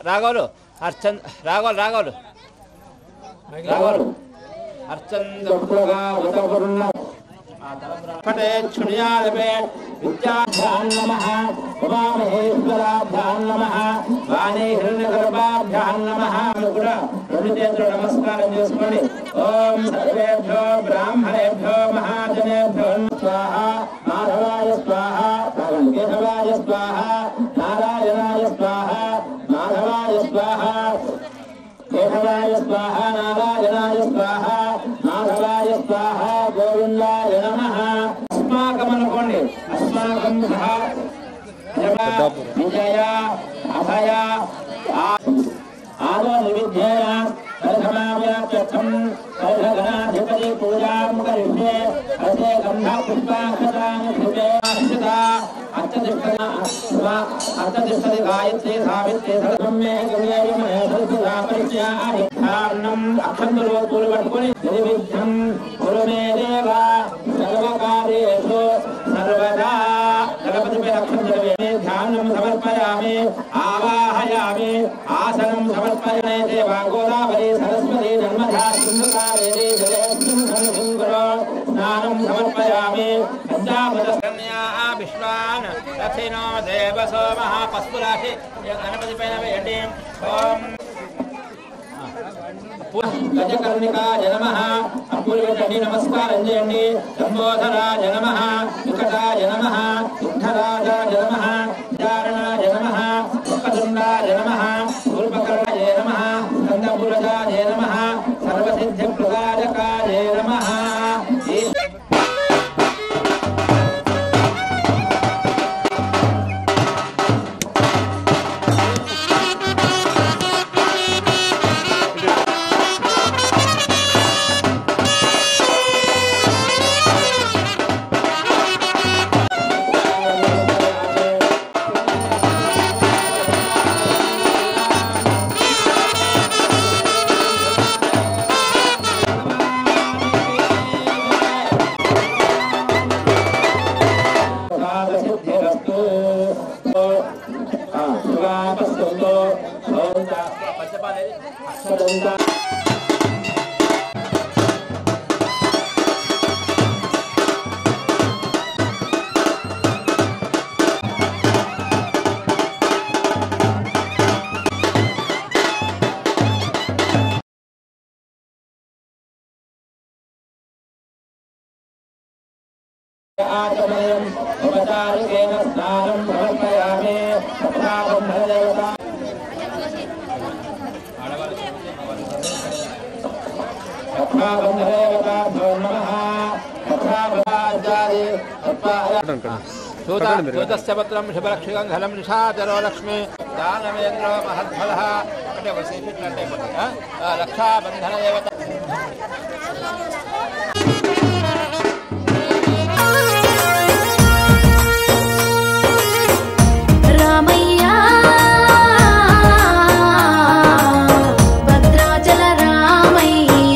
రాఘవులు అర్చన్ రాఘవులు రాఘవులు రాఘవులు అర్చన్ పటే క్షుణ్యాలపే విద్యాభ్యాం నమః ఉమామహేశ్వరాభ్యాం నమః వాణి హిరణ్యగర్భాభ్యాం నమః అని కూడా రెండు చేతులు నమస్కారం చేసుకోండి ఓం సర్వేభ్యో బ్రాహ్మణేభ్యో మహాజనేభ్యో స్వాహ మాధవాయ స్వాహ కేశవాయ స్వాహ నారాయణాయ స్వాహ మాధవాయ స్వాహ కేశవాయ స్వాహ నారాయణాయ స్వాహ మాధవాయ స్వాహ గోవిందాయ నమః అస్మాకం అనుకోండి అస్మాకం సహ జప, విజయ అభయ ఆ- ఆదో నివిధ్యేయ పరిసమావ్యాప్యర్థం పరిసగణాధిపతి పూజాం కరిష్యే అస్తే గంధ పుష్పాక్షతాని కృపే అక్షత అర్థతిష్టతి గాయత్రి సావిత్రి సరసమ్మే గవ్యేయమే సరస్వతా పరిచయాన్నం అక్షంతులు పూలు పట్టుకుని నిర్విఘ్నం కురు మే దేవ సర్వకార్యేషు సర్వదా గణపతిపై అక్షంతులు వేమి ధ్యానం సమర్పయామి ఆవాహయామి ఆసనం సమర్పయనే దేవా గోదావరి సరస్వతి నర్మదా సింధుకావేరి జలేస్మిన్ సంగురో స్నానం సమర్పయామి పంచామృతన్యా విశ్వాన్ రథినో దేవ సోమః పస్పురాశి గణపతి పైన వేయండి ఓం గజకర్ణికాయ నమ అప్పులకి నమస్కారం చేయండి లంబోధరాయ నమ వికటాయ నమ విఠలాయ నమ చారణాయ నమ ముఖదుండాయ నమ పూర్వకర్ణాయ నమ స్కందపురజాయ నమ సర్వసిద్ధిప్రదాయకాయ నమ సిద్ధిరస్తు శివాపస్తు పంచపాలేది ఆచమయం ఉపచారికేన స్నానం సమర్పయామి తథాపం భరదేవతా తథాబంధదేవతాభ్యో నమః తథాభాజాది చూతస్య పత్రం శుభరక్షకం ఘలం నిషాచరో లక్ష్మి దానవేంద్రో మహద్ఫల అంటే వసేసినట్టు అయిపోతుంది ఆ? రక్షాబంధన దేవత రామయ్య భద్రాచల రామయ్య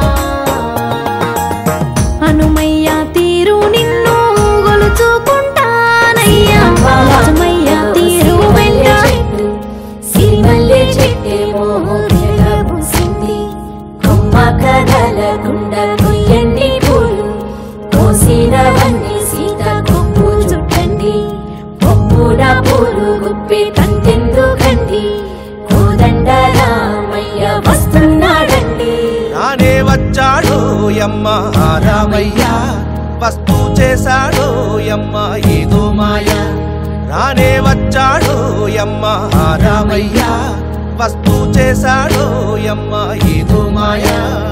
హనుమయ్య తీరు నిన్ను గొలుచుకుంటానయ్యా రామయ్య తీరు వెంట సిరిమల్లె చెట్టేమో పూసింది కొమ్మ కదలకుండ కొయ్యండి పూలు కోసినవన్నీ సీత కొప్పు చుట్టండి కొప్పున పూలు గుప్పే కంటెందుకండి కోదండ రామయ్య వస్తున్నాడండి రానే వచ్చాడు యమ్మ రామయ్య వస్తు చేశాడు యమ్మ ఏదో మాయ రానే వచ్చాడు యమ్మ రామయ్య వస్తు చేశాడు యమ్మ ఏదో మాయ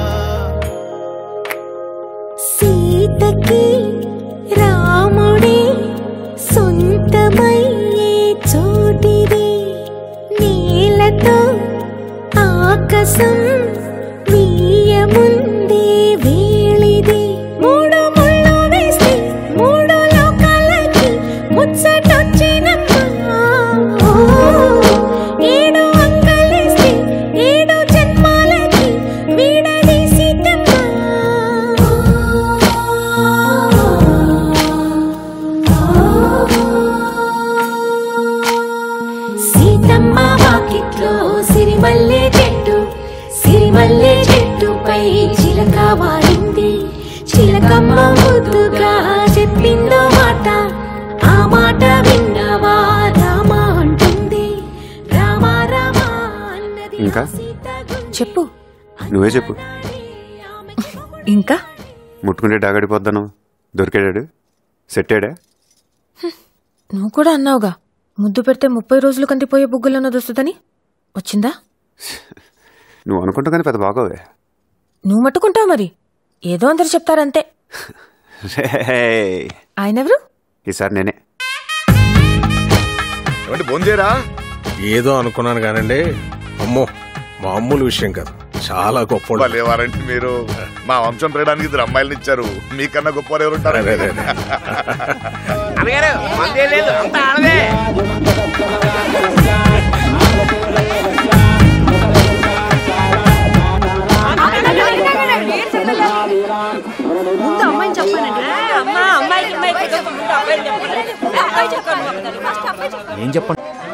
సీతకి రాముడే సొంతమయ్యే చోటిది నీలతో ఆకాశం వీయముందే వేళిది మూడు ముళ్ళు వేసి మూడు లోకాలకి ముచ్చటొచ్చినమ్మా ఓ, ఏడు అంగలేసి ఏడు జన్మాలకి వీడదీసి ఇంకా చెప్పు నువ్వే చెప్పు ఇంకా ముట్టుకుంటే డాగడిపోద్దాను దొరికాడాడు సెట్టాడా నువ్వు కూడా అన్నావుగా ముద్దు పెడితే ముప్పై రోజులు కందిపోయే బుగ్గులన్నది వస్తుందని వచ్చిందా నువ్వు అనుకుంటా కానీ పెద్ద బాగోవే నువ్వు మట్టుకుంటావు మరి ఏదో అందరు చెప్తారంతే రేయ్. ఆయనెవరు ఈసారి నేనే ఏమంటే భోంచేరా ఏదో అనుకున్నాను కానండి అమ్మో మామూలు విషయం కాదు చాలా గొప్ప లేవారంటే మీరు మా వంశం పెరగడానికి ఇద్దరు అమ్మాయిలను ఇచ్చారు మీకన్నా గొప్పవారు ఎవరు ఉంటారు అన్నగారు మందే లేదు అంతా ఆడదే ఏం చెప్పండి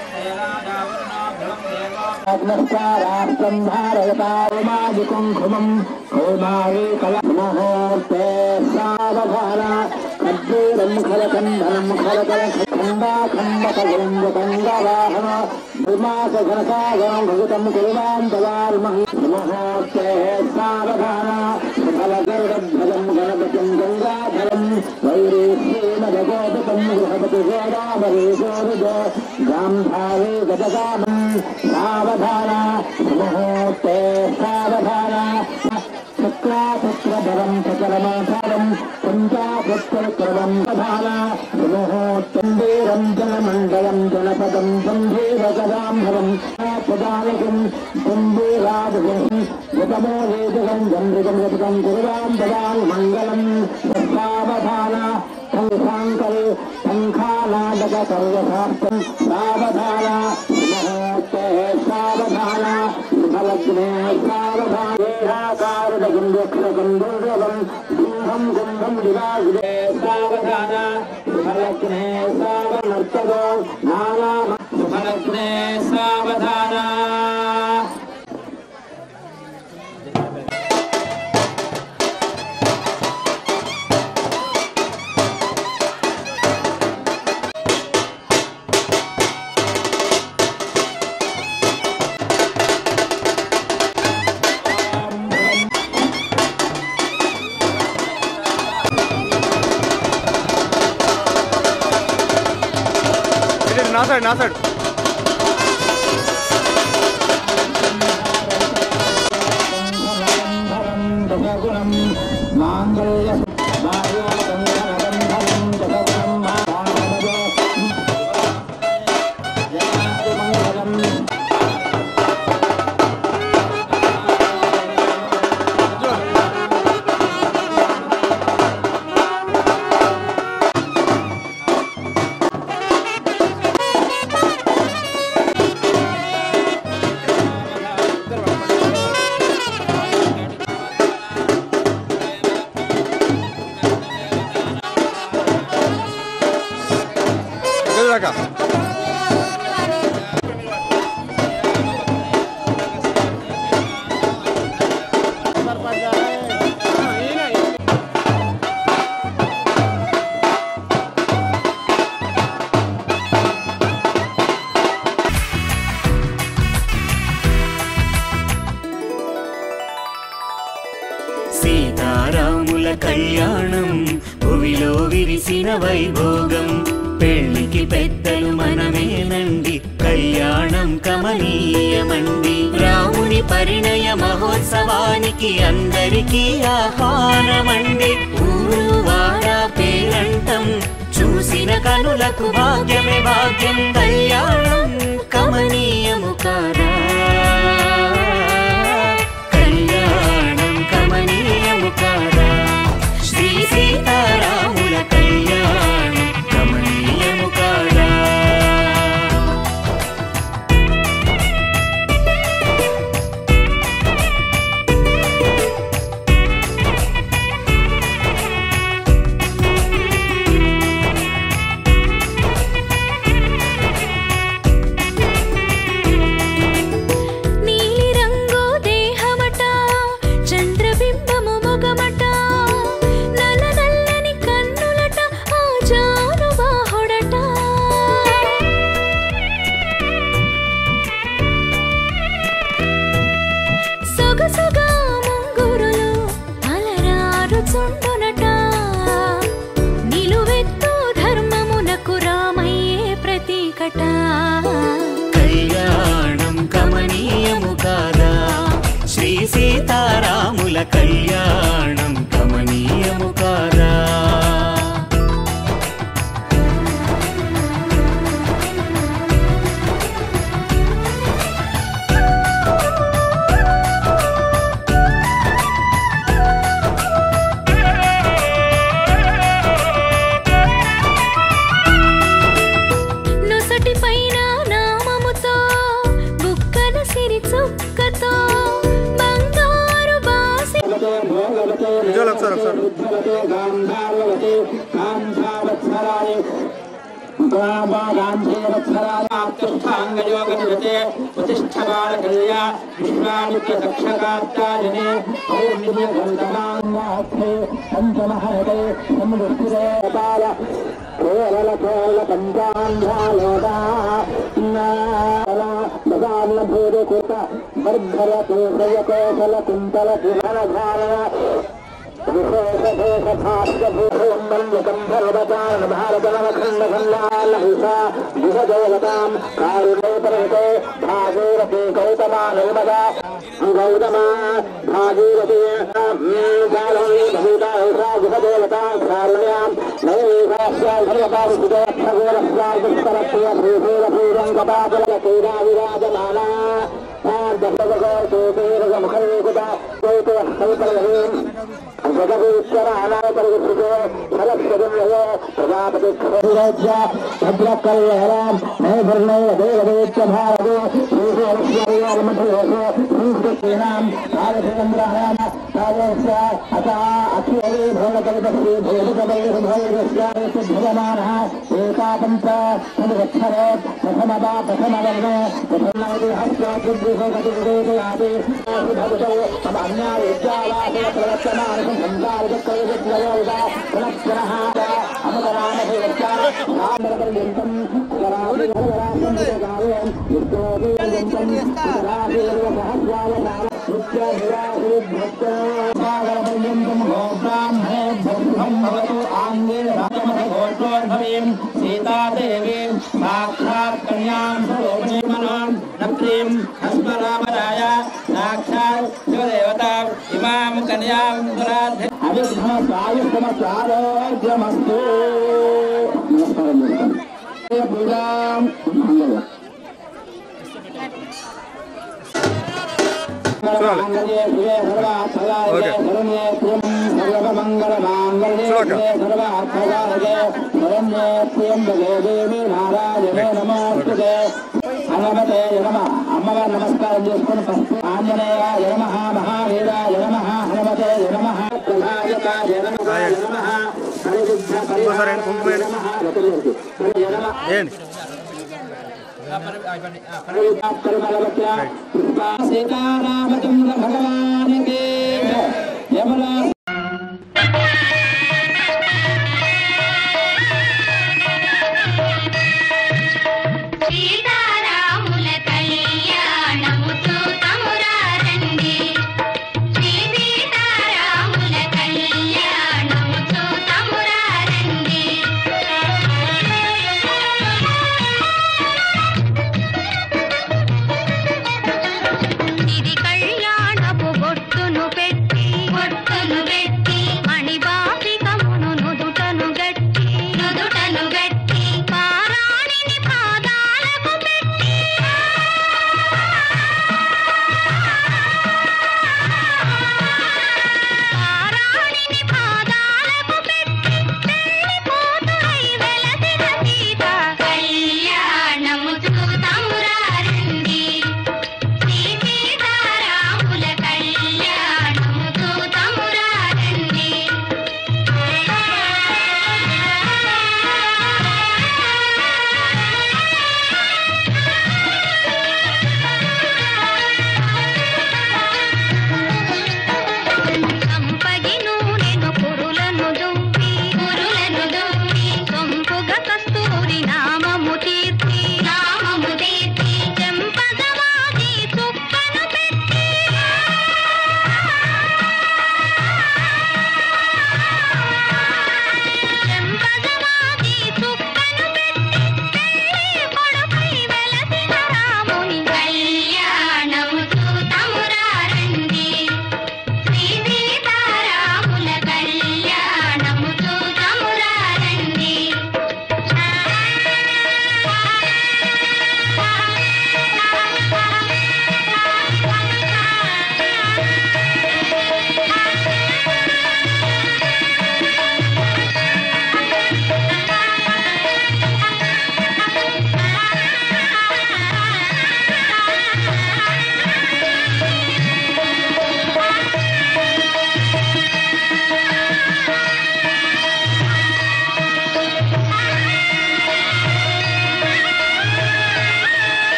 నా సైడ్ నా సైడ్ దాకా సీతారాముల కళ్యాణం భువిలో విరిసిన వైభోగం పెళ్లికి పెద్దలు మనమేనండి కళ్యాణం కమనీయమండి రాముని పరిణయ మహోత్సవానికి అందరికీ ఆహ్వానమండి ఊరు వాడ పేరంటం చూసిన కనులకు భాగ్యమే భాగ్యం కళ్యాణం కమనీయము కారా కళ్యాణం కమనీయము కారా శ్రీ సీతారాముల కళ్యాణం కమనీయము కారా నీలి రంగు దేహమట చంద్రబింబము మొగమట నల్ల నల్లని గాంధావత్సరాయ గాంధీవత్సరాయాత్యుష్టాంగయోగనిరతే ప్రతిష్ఠమానకల్యా విశ్వామిత్రదక్షకాత్యాయనే పౌర్ణిమే గౌతమాంగాస్థే పంచమహరతే సమృష్టిరే బాల కేరళ కేరళ పంచాంగాలోదా బదాన్న భూరికృత వర్ధర కేశయ కోశల కుంతల పునరధారణ భారతనవఖండఖండాలహిషా కారుణేపరతే భాగీరథే గౌతమా నర్మదా గౌతమా భాగీరథే భూతా గుహదేవతా కారుణ్యాం నైవేశాస్యాధర్మపారుషితో ఖగోరస్యాదుస్తరస్య భూభూరభూరం కపాకల క్రీడా విరాజమానా సీతాదేవీం సాక్షాత్ కన్యాం సరోజీమనాం నత్రీం హస్మరామరాయ సాక్షాత్ శివదేవతా ఇమాం కన్యాం గురాధి అవిఘ్నసాయుష్మచారోగ్యమస్తు పూజాం హనుమతే నమ అమ్మవారి నమస్కారం చేసుకుని ఫస్ట్ ఆంజనేయ నమ మహావీరాయ నమ హనుమతే నమ ప్రధాయకాయ నమ నమ హరిబుద్ధ ఇంకోసారి ఏంటి కుంకుమ ఏంటి? నమ ఏంటి సీతారామచంద్ర భగవానికి యమునా సీతారాముల కళ్యాణము చూతమురారండి శ్రీ సీతారాముల కళ్యాణము చూతమురారండి ఇది కళ్యాణపు బొట్టును పెట్టి బొట్టును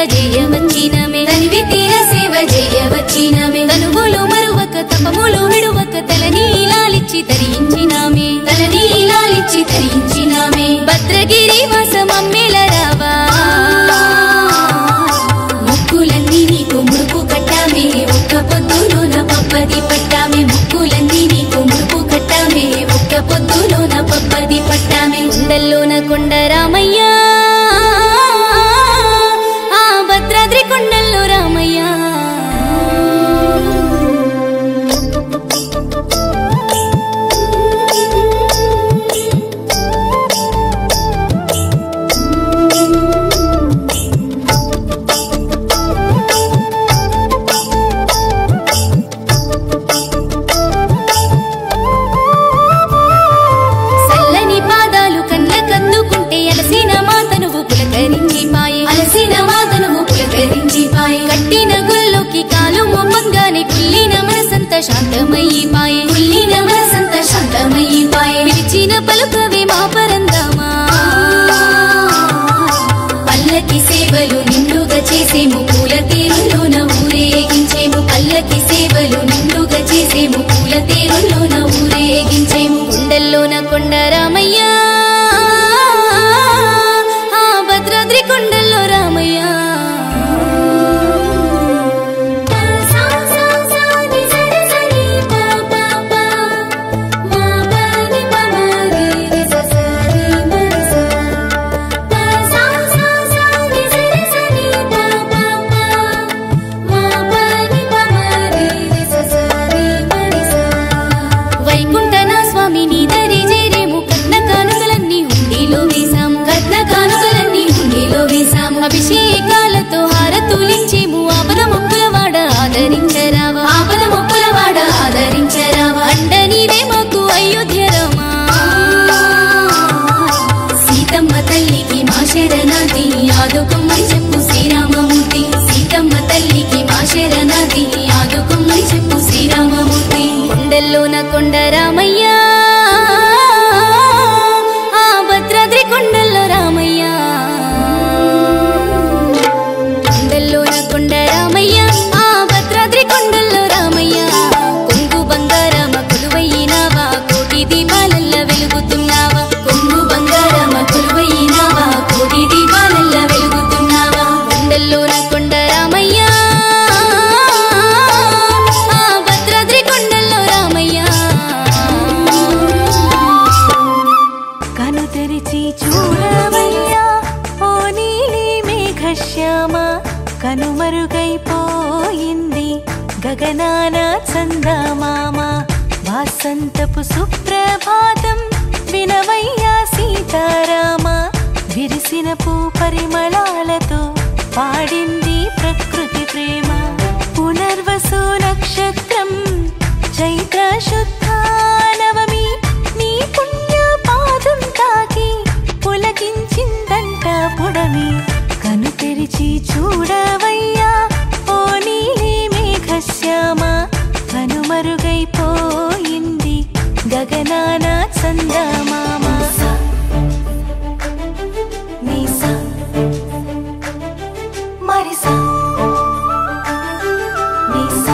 చేయవచ్చినమే తనివి తీర సేవ చేయవచ్చినమే తనువులు మరువక తపములు విడువక తలనీలాలిచ్చి తరించినామే తలనీలాలిచ్చి తరించినామే భద్రగిరి వాసమమ్మెల రావా ముక్కులన్నీ నీకు ముడుపు కట్టామే ఒక్క పొద్దులోన పప్పది పట్టామే ముక్కులన్నీ నీకు ముడుపు కట్టామే ఒక్క పొద్దులోన పప్పది పట్టామే కొండల్లోన కొండ రామయ్య ఆ భద్రాద్రి కొండల్లో రామయ్య సల్లని పాదాలు కన్న కందుకుంటే అలసిన మాతనువు పులకరించి పాయే అలసిన మాతనువు పులకరించి పాయే కట్టిన గుల్లోకి కాలు మొమ్మంగానే కుల్లిన మనసంత శాంతమయ్యి పాయే కుల్లిన మనసంత శాంతమయ్యి పాయే పిలిచిన పలుకవే మా పరందామా పల్లకి సేవలు నిండుగా చేసేము పూల తేరులోన ఊరేగించేము పల్లకి సేవలు నిండుగా చేసేము పూల తేరులోన ఊరేగించేము కొండల్లోన కొండ రామయ్య ఆ భద్రాద్రి కొండల్లో రామయ్య సా సా సా ని సరి సరి పా పా పా మా పా ని పా మా రి రి స స రి మ రి స పా సా సా సా ని సరి సరి పా పా పా మా పా ని పా మా రి రి స స రి మ రి స వైకుంఠన స్వామిని దరి చేరేము కట్న కానుకలన్నీ హుండీలో వేశాము కట్న కానుకలన్నీ హుండీలో వేశాము అభిషేకాలతో హారతులించేము ఆపద మొక్కుల వాడ ఆదరించరావా ఆపద మొక్కుల వాడ ఆదరించరావా అండ నీవే మాకు అయోధ్య రామా సీతమ్మ తల్లికి మా శరణాది ఆదుకొమ్మని చెప్పు శ్రీరామమూర్తి సీతమ్మ తల్లికి మా శరణాది ఆదుకొమ్మని చెప్పు శ్రీరామమూర్తి కొండల్లోన కొండ రామయ్య ఆ భద్రాద్రి కొండల్లో రామయ్య కొండల్లోన కొండ రామయ్య ఆ భద్రాద్రి కొండల్లో రామయ్య కొంగు బంగారమ కొలువయ్యినావా కోటి దీపాలల్ల వెలుగుతున్నావా కొంగు బంగారమ కొలువయ్యినావా కోటి దీపాలల్ల వెలుగుతున్నావా కొండల్లోన కొండ రామయ్య ఆ భద్రాద్రి కొండల్లో రామయ్య కను తెరిచి చూడవయ్యా ఓ నీలి మేఘశ్యామ కనుమరుగైపోయింది గగనాన చందమామ వాసంతపు సుప్రభాతం వినవయ్యా సీతారామ విరిసిన పూ పరిమళాలతో పాడింది ప్రకృతి ప్రేమ పునర్వసు నక్షత్రం చైత్ర శుద్ధ నవమి నీ పుణ్య పాదం తాకి పులకించిందంట పుడమి కను తెరిచి చూడవయ్యా ఓ నీలి మేఘశ్యామ కనుమరుగైపోయింది గగనాన చందమామ నీసా మరిసా నీసా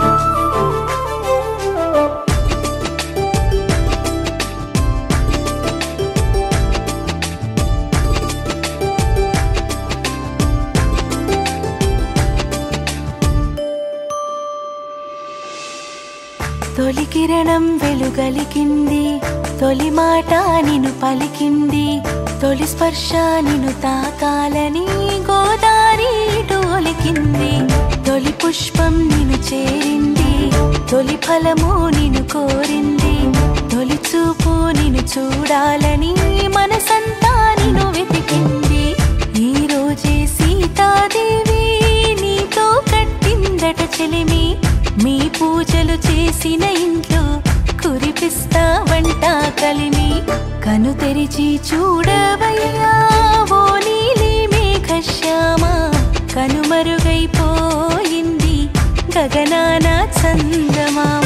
తొలి కిరణం వెలుగలికింది తొలి మాట నిను పలికింది తొలి స్పర్శ నిను తాకాలని గోదారి ఇటు ఒలికింది తొలి పుష్పం నిను చేరింది తొలి ఫలము నిను కోరింది తొలి చూపు నిను చూడాలని మనసంతా నిను వెతికింది ఈ రోజే సీతాదేవి నీతో కట్టిందట చెలిమి మీ పూజలు చేసిన ఇంట్లో కురిపిస్తా వంట కలిమి కను తెరిచి చూడవయ్యా ఓ నీలి మేఘశ్యామ కనుమరుగైపోయింది గగనాన చందమామ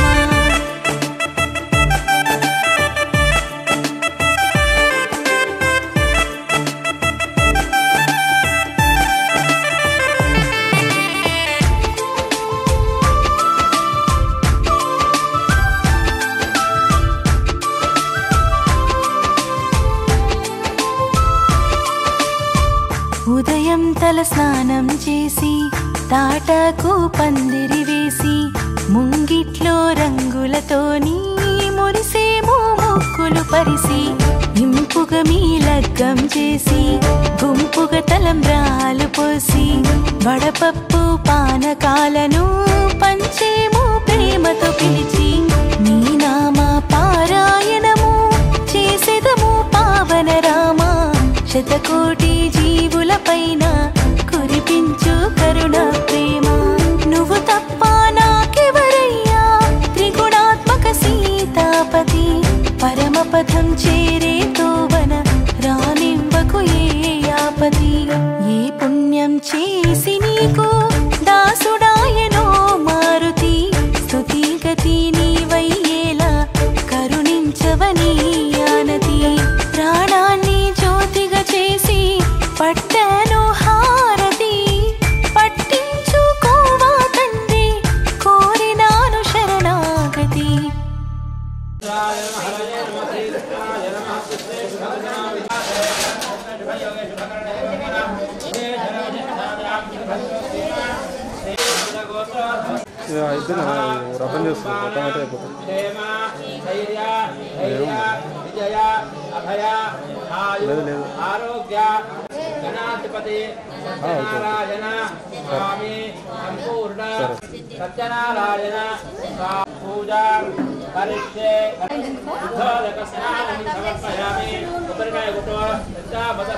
తల స్నానం చేసి తాటకు పందిరి వేసి ముంగిట్లో రంగులతోని మురిసేమో మొక్కులు పరిసి ఇంపుగా మీ లగ్గం చేసి గుంపుగా తలంబ్రాలు పోసి వడపప్పు పానకాలను పంచేమో ప్రేమతో పిలిచి నీ నామ పారాయణము చేసేదము పావన రామ శతకోటి జీవుల పైన కురిపించు కరుణ ప్రేమ నువ్వు తప్ప నాకెవరయ్యా త్రిగుణాత్మక సీతాపతి పరమపదం చేరే తోవన రానివ్వకు ఏ ఆపతి ఏ పుణ్యం చేసి నీకు దాసుడాయనో మారుతి స్తుతి గతి నీవయ్యేలా కరుణించవని ఆనతి ప్రాణాన్ని జ్యోతిగా చేసి పట్టను హారతి పట్టించుకోవా తండ్రి కోరినాను శరణాగతి ఇద్దరు రథం చేస్తున్నారు రథం అయితే అయిపోతుంది క్షేమ ధైర్య ధైర్య విజయ అభయ ఆయు లేదు, లేదు. ఆరోగ్య గణాధిపతి సత్యనారాయణ స్వామి సంపూర్ణ సత్యనారాయణ స్వా- పూజ కరిష్యే ఉద్ధోదక స్నానం సమర్పయామి ఉపరికాయ గుట్టో దత్తాపద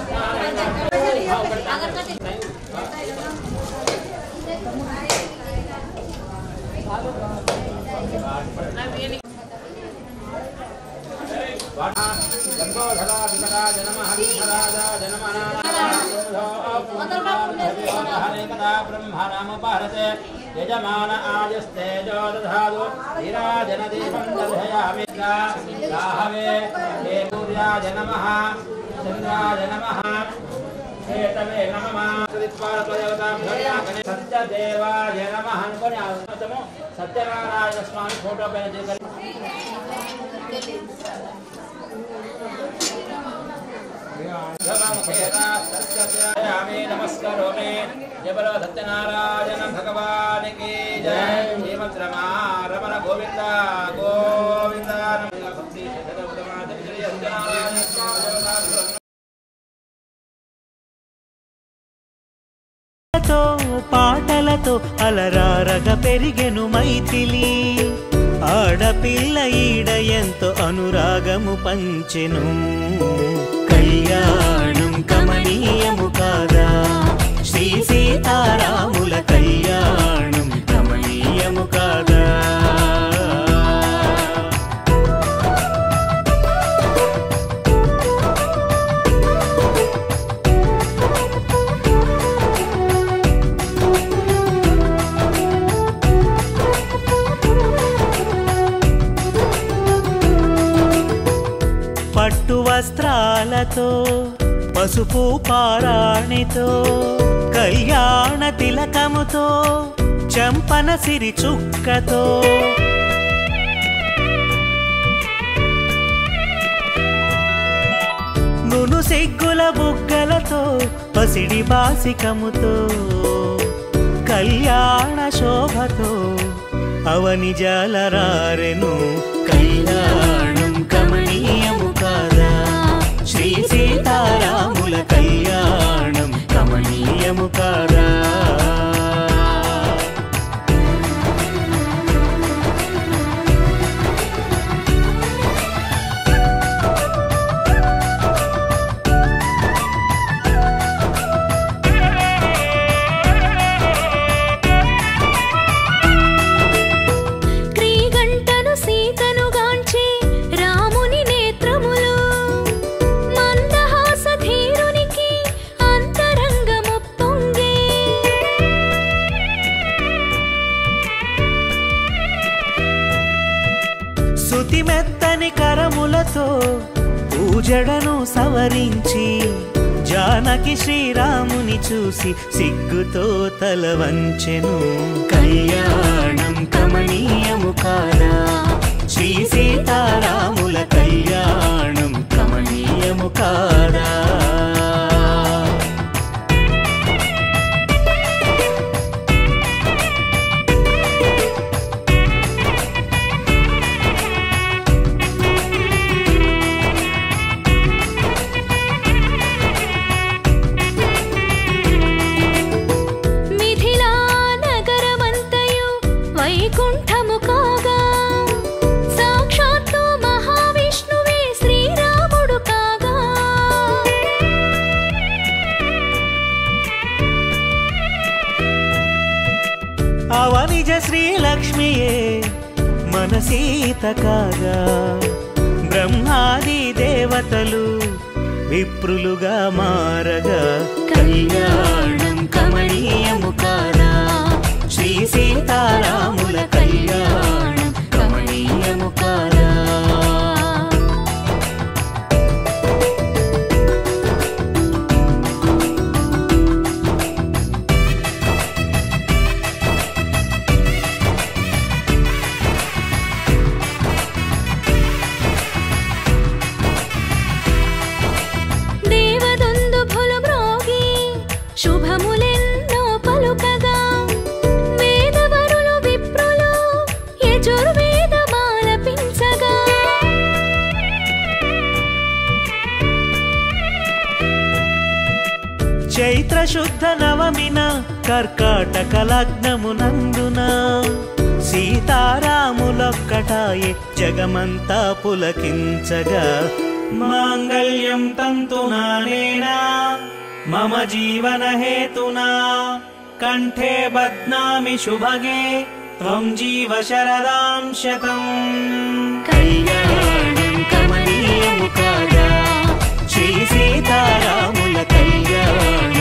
బ్రహ్మణముపహరతే యజమాన ఆయుస్తేజో దధాదు ధీరాజన దీపం దర్శయామి రాహవే హే సూర్యాయ నమః చంద్రాయ నమః ఏతమే నమః సత్యదేవాయ నమః అనుకొని ఆ ఉన్నతము సత్యనారాయణ స్వామి ఫోటో పైన చేకరి సత్యనారాయణ నమస్కరోమి జబల సత్యనారాయణ భగవాన్ కి జయ శ్రీమద్ రమా రమణ గోవింద గోవింద నమః భక్తి శ్రద్ధ ఉత్తమ శ్రీ సత్యనారాయణ స్వామి తో పాటలతో అలరారగ పెరిగెను మైథిలి ఆడపిల్ల ఈడ ఎంతో అనురాగము పంచెను కళ్యాణం కమనీయము కాదా శ్రీ సీతారాముల కళ్యాణం కమనీయము కాదా పట్టు వస్త్రాలతో పసుపు పారాణితో కళ్యాణ తిలకముతో చంపన సిరి చుక్కతో నును సిగ్గుల బుగ్గలతో పసిడి బాసికముతో కళ్యాణ శోభతో అవని జాలరారెను కళ్యాణం కమనీయము కాదా శ్రీ సీతారాముల కళ్యాణం కమనీయము కాదా క్రీగంటను సీతను గాంచి రాముని నేత్రములు మందహాస ధీరునికి అంతరంగము పొంగే శృతి మెత్తని కరములతో పూజడను సవరించి జానకి శ్రీరాముని చూసి సిగ్గుతో తల వంచెను కళ్యాణం కమనీయము కాదా శ్రీ సీతారాముల కళ్యాణం కమనీయము కాదా అవనిజ శ్రీలక్ష్మియే మన సీత కాగా బ్రహ్మాది దేవతలు విప్రులుగా మారగా కళ్యాణం కమనీయము కారా శ్రీ సీతారాముల కళ్యాణం కమనీయము కారా దేవదుందుభులు మ్రోగి శుభములెన్నో పలుకగా వేదవరులు విప్రులు యజుర్వేదమాలపించగా చైత్ర శుద్ధ నవమిన కర్కాటక లగ్నమునందున సీతారాములొక్కటాయే జగమంతా పులకించగా మాంగళ్యం తంతునానేనా మమ జీవన హేతునా కంఠే బధ్నామి శుభగే త్వం జీవ శరదాం శతం కళ్యాణం కమనీయము కాగా శ్రీ సీతారాముల కళ్యాణం